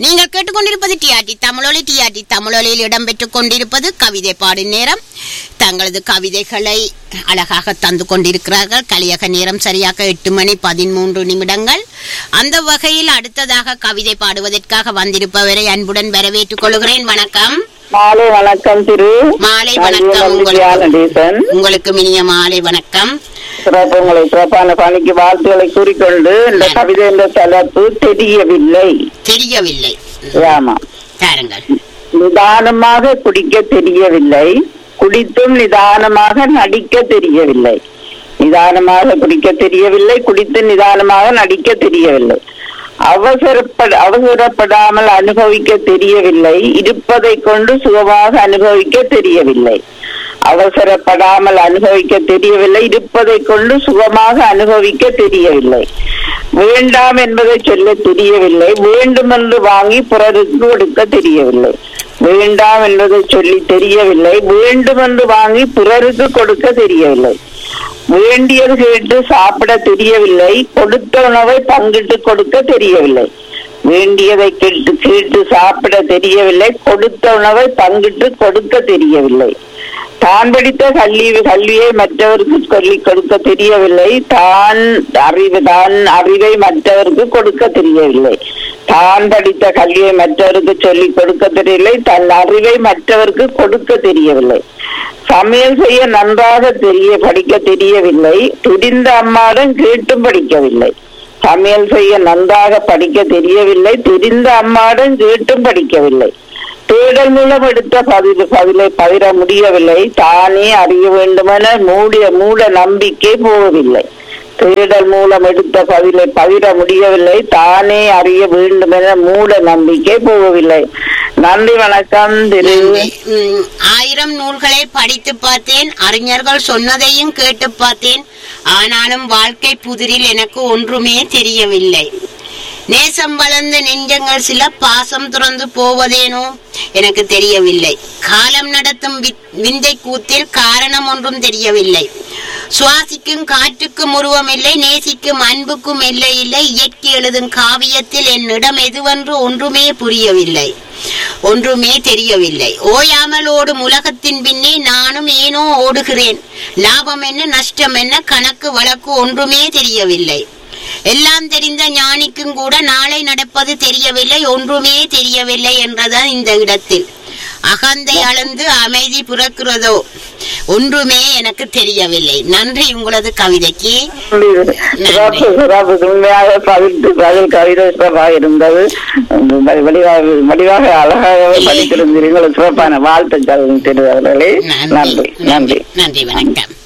நீங்கள் கேட்டுக்கொண்டிருப்பது டிஆர்டி தமிழொலி டிஆர்டி தமிழொலியில் இடம்பெற்றுக் கொண்டிருப்பது கவிதை பாடும் நேரம் தங்களது கவிதைகளை அழகாக தந்து கொண்டிருக்கிறார்கள் கலியக நேரம் சரியாக எட்டு மணி பதிமூன்று நிமிடங்கள் அந்த வகையில் அடுத்ததாக கவிதை பாடுவதற்காக வந்திருப்பவரை அன்புடன் வரவேற்றுக் கொள்கிறேன் வணக்கம் மாலை வணக்கம் திரு மாலை நான் வணக்கம் யுவனந்தி உங்களுக்கு நடேசன் உங்களுக்கு இனிய மாலை வணக்கம் சிறப்பு உங்களை சிறப்பான பணிக்கு வாழ்த்துக்களை கூறிக்கொண்டு இந்த கவிதை என்ற தலைப்பு தெரியவில்லை தெரியவில்லை ஆமா தாருங்கள் நிதானமாக குடிக்க தெரியவில்லை குடித்தும் நிதானமாக நடிக்க தெரியவில்லை நிதானமாக குடிக்க தெரியவில்லை குடித்து நிதானமாக நடிக்க தெரியவில்லை அவசரப்பட அவசரப்படாமல் அனுபவிக்க தெரியவில்லை இருப்பதை கொண்டு சுகமாக அனுபவிக்க தெரியவில்லை அவசரப்படாமல் அனுபவிக்க தெரியவில்லை இருப்பதை கொண்டு சுகமாக அனுபவிக்க தெரியவில்லை வேண்டாம் என்பதை சொல்ல தெரியவில்லை வேண்டுமென்று வாங்கி பிறருக்கு கொடுக்க தெரியவில்லை வேண்டாம் என்பதை சொல்லி தெரியவில்லை வேண்டுமென்று வாங்கி பிறருக்கு கொடுக்க தெரியவில்லை வேண்டியது கேட்டு சாப்பிட தெரியவில்லை கொடுத்த உணவை பங்கிட்டு கொடுக்க தெரியவில்லை வேண்டியதை கேட்டு கேட்டு சாப்பிட தெரியவில்லை கொடுத்த உணவை பங்கிட்டு கொடுக்க தெரியவில்லை தான் படித்த கல்வி கல்வியை மற்றவருக்கு சொல்லிக் கொடுக்க தெரியவில்லை தான் அறிவு தான் அறிவை மற்றவருக்கு கொடுக்க தெரியவில்லை தான் படித்த கல்வியை மற்றவருக்கு சொல்லிக் கொடுக்க தெரியவில்லை தன் அறிவை மற்றவருக்கு கொடுக்க தெரியவில்லை சமையல் செய்ய நன்றாக தெரிய படிக்க தெரியவில்லை துடிந்த அம்மாடும் கேட்டும் படிக்கவில்லை சமையல் செய்ய நன்றாக படிக்க தெரியவில்லை தெரிந்த அம்மாடும் கேட்டும் படிக்கவில்லை தேடல் மூலம் எடுத்த பதில் பதிலை பகிர முடியவில்லை தானே அறிய வேண்டுமென மூடிய மூட நம்பிக்கை போகவில்லை தேடல் மூலம் எடுத்த பதிலை பகிர முடியவில்லை தானே அறிய வேண்டுமென மூட நம்பிக்கை போகவில்லை நன்றி வணக்கம் திரு நன்றி. ம், ஆயிரம் நூல்களை படித்து பார்த்தேன் அறிஞர்கள் சொன்னதையும் கேட்டு பார்த்தேன் ஆனாலும் வாழ்க்கை புதிரில் எனக்கு ஒன்றுமே தெரியவில்லை நேசம் வளர்ந்த நெஞ்சங்கள் சில பாசம் துறந்து போவதேனோ எனக்கு தெரியவில்லை காலம் நடத்தும் வி- விந்தை கூத்தில் காரணம் ஒன்றும் தெரியவில்லை சுவாசிக்கும் காற்றுக்கும் உருவமில்லை நேசிக்கும் அன்புக்கும் எல்லை இல்லை இயற்கை எழுதும் காவியத்தில் என்னிடம் எதுவென்று ஒன்றுமே புரியவில்லை ஒன்றுமே தெரியவில்லை ஓயாமல் ஓடும் உலகத்தின் பின்னே நானும் ஏனோ ஓடுகிறேன் லாபம் என்ன நஷ்டம் என்ன கணக்கு வழக்கு ஒன்றுமே தெரியவில்லை எல்லாம் தெரிந்த ஞானிக்கும் கூட நாளை நடப்பது தெரியவில்லை ஒன்றுமே தெரியவில்லை என்றதான் இந்த இடத்தில் அகந்தை அளந்து அமைதி பிறக்கிறதோ ஒன்றுமே எனக்கு தெரியவில்லை நன்றி உங்களது கவிதைக்கு சிறப்பு சிறப்பு உண்மையாக பதிட்டு பதில் கவிதை சிறப்பாக இருந்தது வடி- வடிவாக வடிவாக அழகாக படித்திருந்தீர்கள் சிறப்பான வாழ்த்துக்கள் திரு அவர்களே நன்றி நன்றி நன்றி வணக்கம்